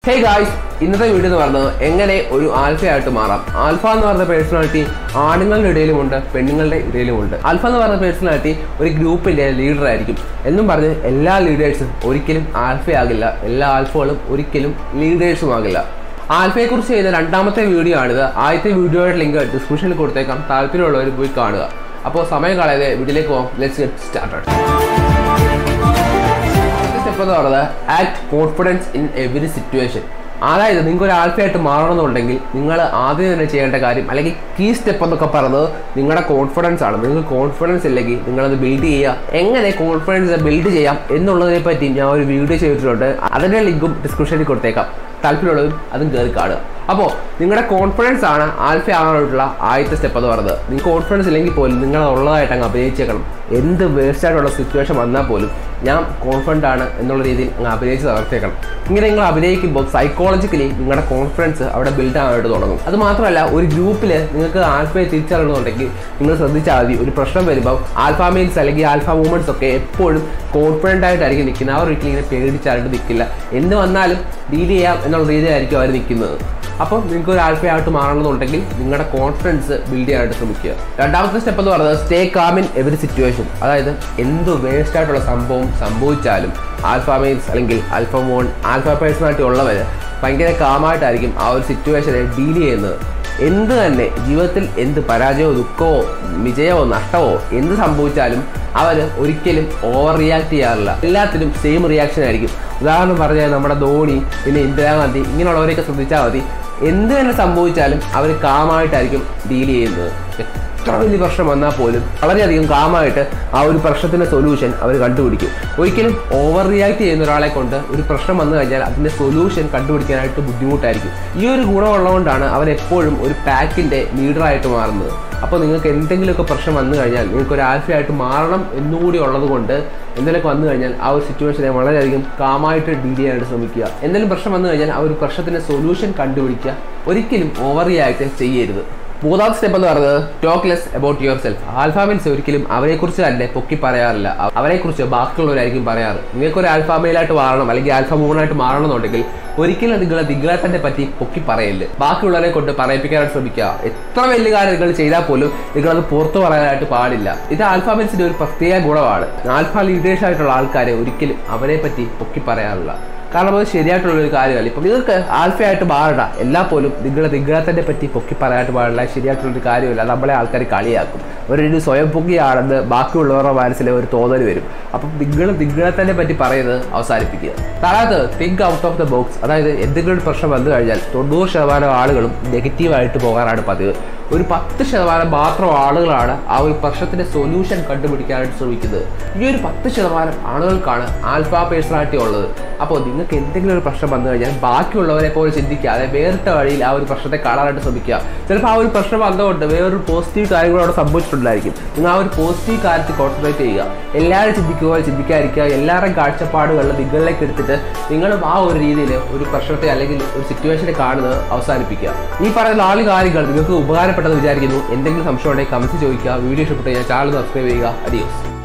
hey guys ഇന്നത്തെ video എന്ന് പറയുന്നത് എങ്ങനെ ഒരു ആൽഫയായിട്ട് മാറാം ആൽഫ എന്ന് പറയുന്ന പേഴ്സണാലിറ്റി ആണുങ്ങളുടെ ഇടയിലുമുണ്ട് പെണ്ണുങ്ങളുടെ ഇടയിലുമുണ്ട് ആൽഫ എന്ന് പറയുന്ന പേഴ്സണാലിറ്റി ഒരു ഗ്രൂപ്പിന്റെ ലീഡർ ആയിരിക്കും എന്നും പറഞ്ഞ് എല്ലാ ലീഡേഴ്സും ഒരിക്കലും ആൽഫയാകില്ല എല്ലാ ആൽഫകളും ഒരിക്കലും ലീഡേഴ്സും ആകില്ല ആൽഫയെക്കുറിച്ച് ചെയ്ത രണ്ടാമത്തെ വീഡിയോ ആണിത് ആദ്യത്തെ വീഡിയോയുടെ ലിങ്ക് ഡിസ്ക്രിപ്ഷനിൽ കൊടുത്തേക്കാം താല്പര്യമുള്ളവർ പോയി കാണുക അപ്പോൾ സമയം കളയാതെ വീഡിയോയിലേക്ക് പോകാം ലെറ്റ്സ് ഗെറ്റ് സ്റ്റാർട്ടഡ് സ്റ്റെപ്പ് എന്ന് പറയുന്നത് act confidence in every situation അതായത് നിങ്ങൾക്ക് ഒരു ആൽഫയായിട്ട് മാറണമെന്നുണ്ടെങ്കിൽ നിങ്ങൾ ആദ്യം തന്നെ ചെയ്യേണ്ട കാര്യം അല്ലെങ്കിൽ കീ സ്റ്റെപ്പ് എന്നൊക്കെ പറയുന്നത് നിങ്ങളുടെ കോൺഫിഡൻസ് ആണ് നിങ്ങൾക്ക് കോൺഫിഡൻസ് ഇല്ലെങ്കിൽ നിങ്ങളത് ബിൽഡ് ചെയ്യുക എങ്ങനെ കോൺഫിഡൻസ് ബിൽഡ് ചെയ്യാം എന്നുള്ളതിനെ പറ്റി ഞാൻ ഒരു വീഡിയോ ചെയ്തിട്ടുണ്ട് അതിൻ്റെ ലിങ്കും ഡിസ്ക്രിപ്ഷനിൽ കൊടുത്തേക്കാം താല്പര്യമുള്ളതും അതും കയറി കാണുക അപ്പോൾ നിങ്ങളുടെ കോൺഫിഡൻസ് ആണ് ആൽഫ ആകാനായിട്ടുള്ള ആദ്യത്തെ സ്റ്റെപ്പ് എന്ന് പറയുന്നത് നിങ്ങൾക്ക് കോൺഫിഡൻസ് ഇല്ലെങ്കിൽ പോലും നിങ്ങൾ ഉള്ളതായിട്ട് അങ്ങ് അഭിനയിച്ചേക്കണം എന്ത് വേസ്റ്റ് ആയിട്ടുള്ള സിറ്റുവേഷൻ വന്നാൽ പോലും ഞാൻ കോൺഫിഡൻ്റ് ആണ് എന്നുള്ള രീതിയിൽ അങ്ങ് അഭിനയിച്ച് തകർത്തേക്കണം ഇങ്ങനെ നിങ്ങൾ അഭിനയിക്കുമ്പോൾ സൈക്കോളജിക്കലി നിങ്ങളുടെ കോൺഫിഡൻസ് അവിടെ ബിൽഡ് ആവാനായിട്ട് തുടങ്ങും അത് മാത്രമല്ല ഒരു ഗ്രൂപ്പിൽ നിങ്ങൾക്ക് ആൽഫയെ തിരിച്ചറിയണമെന്നുണ്ടെങ്കിൽ നിങ്ങൾ ശ്രദ്ധിച്ചാൽ മതി ഒരു പ്രശ്നം വരുമ്പോൾ ആൽഫ മീൽസ് അല്ലെങ്കിൽ ആൽഫ മൂവ്മെൻറ്റ്സ് ഒക്കെ എപ്പോഴും കോൺഫിഡൻ്റ് ആയിട്ടായിരിക്കും നിൽക്കുന്നത് അവർ ഒരിക്കലും ഇങ്ങനെ പേടിച്ചായിട്ട് നിൽക്കില്ല എന്ത് വന്നാലും ഡീൽ ചെയ്യാം എന്നുള്ള രീതിയിലായിരിക്കും അവർ നിൽക്കുന്നത് അപ്പം നിങ്ങൾക്ക് ഒരു ആൽഫയായിട്ട് മാറണമെന്നുണ്ടെങ്കിൽ നിങ്ങളുടെ കോൺഫിഡൻസ് ബിൽഡ് ചെയ്യാനായിട്ട് ശ്രമിക്കുക രണ്ടാമത്തെ സ്റ്റെപ്പ് എന്ന് പറയുന്നത് stay calm in every situation അതായത് എന്ത് വേസ്റ്റ് ആയിട്ടുള്ള സംഭവം സംഭവിച്ചാലും ആൽഫ മീൻസ് അല്ലെങ്കിൽ ആൽഫ മോൺ ആൽഫ പേഴ്സണാലിറ്റി ഉള്ളവർ ഭയങ്കര കാമായിട്ടായിരിക്കും ആ ഒരു സിറ്റുവേഷനെ ഡീൽ ചെയ്യുന്നത് എന്ത് തന്നെ ജീവിതത്തിൽ എന്ത് പരാജയമോ ദുഃഖമോ വിജയമോ നഷ്ടമോ എന്ത് സംഭവിച്ചാലും അവർ ഒരിക്കലും ഓവർ റിയാക്ട് ചെയ്യാറില്ല എല്ലാത്തിനും സെയിം റിയാക്ഷൻ ആയിരിക്കും ഉദാഹരണം പറഞ്ഞാൽ നമ്മുടെ ധോണി പിന്നെ ഇന്ദിരാഗാന്ധി ഇങ്ങനെയുള്ളവരെയൊക്കെ ശ്രദ്ധിച്ചാൽ മതി എന്ത് തന്നെ സംഭവിച്ചാലും അവർ കാമായിട്ടായിരിക്കും ഡീൽ ചെയ്യുന്നത് എത്ര വലിയ പ്രശ്നം വന്നാൽ പോലും വളരെയധികം കാമായിട്ട് ആ ഒരു പ്രശ്നത്തിൻ്റെ സൊല്യൂഷൻ അവർ കണ്ടുപിടിക്കും ഒരിക്കലും ഓവർ റിയാക്ട് ചെയ്യുന്ന ഒരാളെ കൊണ്ട് ഒരു പ്രശ്നം വന്നു കഴിഞ്ഞാൽ അതിൻ്റെ സൊല്യൂഷൻ കണ്ടുപിടിക്കാനായിട്ട് ബുദ്ധിമുട്ടായിരിക്കും ഈ ഒരു ഗുണമുള്ളതുകൊണ്ടാണ് അവൻ എപ്പോഴും ഒരു പാക്കിൻ്റെ ലീഡറായിട്ട് മാറുന്നത് അപ്പോൾ നിങ്ങൾക്ക് എന്തെങ്കിലുമൊക്കെ പ്രശ്നം വന്നു കഴിഞ്ഞാൽ നിങ്ങൾക്ക് ഒരു ആൽഫയായിട്ട് മാറണം എന്നുകൂടി ഉള്ളത് കൊണ്ട് എന്തെങ്കിലുമൊക്കെ വന്നു കഴിഞ്ഞാൽ ആ ഒരു സിറ്റുവേഷനെ വളരെയധികം കാമായിട്ട് ഡീൽ ചെയ്യാനായിട്ട് ശ്രമിക്കുക എന്തെങ്കിലും പ്രശ്നം വന്നു കഴിഞ്ഞാൽ ആ ഒരു പ്രശ്നത്തിൻ്റെ സൊല്യൂഷൻ കണ്ടുപിടിക്കുക ഒരിക്കലും ഓവർ റിയാക്ട് ചെയ്യരുത് മൂന്നാമത്തെ സ്റ്റെപ്പ് എന്ന് പറയുന്നത് talk less about yourself alpha males ഒരിക്കലും അവരെക്കുറിച്ച് തന്നെ പൊക്കി പറയാറില്ല അവരെക്കുറിച്ച് ബാക്കിയുള്ളവരായിരിക്കും പറയാറ് നിങ്ങൾക്ക് ഒരു ആൽഫാമയിലായിട്ട് മാറണം അല്ലെങ്കിൽ ആൽഫ മൂണായിട്ട് മാറണമെന്നുണ്ടെങ്കിൽ ഒരിക്കലും നിങ്ങൾ നിങ്ങളെ തന്നെ പറ്റി പൊക്കി പറയല് ബാക്കിയുള്ളവരെ കൊണ്ട് പറയിപ്പിക്കാനായിട്ട് ശ്രമിക്കുക എത്ര വലിയ കാര്യം നിങ്ങൾ ചെയ്താൽ പോലും നിങ്ങളത് പുറത്തു പറയാനായിട്ട് പാടില്ല ഇത് ആൽഫാമിൽസിന്റെ ഒരു പ്രത്യേക ഗുണമാണ് ആൽഫ ലീഡേഴ്സ് ആയിട്ടുള്ള ആൾക്കാരെ ഒരിക്കലും അവരെ പറ്റി പൊക്കി പറയാറില്ല കാരണം അത് ശരിയായിട്ടുള്ള ഒരു കാര്യമല്ല ഇപ്പം നിങ്ങൾക്ക് ആൽഫയായിട്ട് മാറണ്ട എല്ലാ പോലും നിങ്ങൾ നിങ്ങളെ തന്നെ പറ്റി പൊക്കി പറയാനായിട്ട് പാടില്ല ശരിയായിട്ടുള്ളൊരു കാര്യമില്ല നമ്മളെ ആൾക്കാർ കളിയാക്കും ഒരു സ്വയം പൊക്കിയാണെന്ന് ബാക്കിയുള്ളവരുടെ മനസ്സിൽ ഒരു തോന്നൽ വരും അപ്പം നിങ്ങൾ നിങ്ങളെ തന്നെ പറ്റി പറയുന്നത് അവസാനിപ്പിക്കുക താഴത്ത് think out of the box അതായത് എന്തെങ്കിലും ഒരു പ്രശ്നം വന്നു കഴിഞ്ഞാൽ തൊണ്ണൂറ് ശതമാനം ആളുകളും നെഗറ്റീവായിട്ട് പോകാനാണ് പതിവ് ഒരു പത്ത് ശതമാനം മാത്രം ആളുകളാണ് ആ ഒരു പ്രശ്നത്തിന്റെ സൊല്യൂഷൻ കണ്ടുപിടിക്കാനായിട്ട് ശ്രമിക്കുന്നത് ഈ ഒരു പത്ത് ശതമാനം ആളുകൾക്കാണ് ആൽഫ പേഴ്സണാലിറ്റി ഉള്ളത് അപ്പോൾ നിങ്ങൾക്ക് എന്തെങ്കിലും ഒരു പ്രശ്നം വന്നു കഴിഞ്ഞാൽ ബാക്കിയുള്ളവരെ പോലെ ചിന്തിക്കാതെ വേറിട്ട വഴിയിൽ ആ ഒരു പ്രശ്നത്തെ കാണാനായിട്ട് ശ്രമിക്കുക ചിലപ്പോൾ ആ ഒരു പ്രശ്നം വന്നതുകൊണ്ട് വേറൊരു പോസിറ്റീവ് കാര്യങ്ങൾ അവിടെ സംഭവിച്ചിട്ടുണ്ടായിരിക്കും നിങ്ങൾ ആ ഒരു പോസിറ്റീവ് കാര്യത്തിൽ കോൺസെൻട്രേറ്റ് ചെയ്യുക എല്ലാവരും ചിന്തിക്കുക ചിന്തിക്കാതിരിക്കുക എല്ലാവരുടെയും കാഴ്ചപ്പാടുകളിൽ നിങ്ങളിലേക്ക് എടുത്തിട്ട് നിങ്ങളും ആ ഒരു രീതിയിൽ ഒരു പ്രശ്നത്തെ അല്ലെങ്കിൽ ഒരു സിറ്റുവേഷനെ കാണുന്നത് അവസാനിപ്പിക്കുക ഈ പറയുന്ന നാല് കാര്യങ്ങൾ നിങ്ങൾക്ക് ഉപകാരപ്പെട്ടെന്ന് വിചാരിക്കുന്നു എന്തെങ്കിലും സംശയം ഉണ്ടെങ്കിൽ കമൻസ് ചോദിക്കുക വീഡിയോ ഇഷ്ടപ്പെട്ട് കഴിഞ്ഞാൽ ചാനൽ സബ്സ്ക്രൈബ് ചെയ്യുക അഡിയോസ്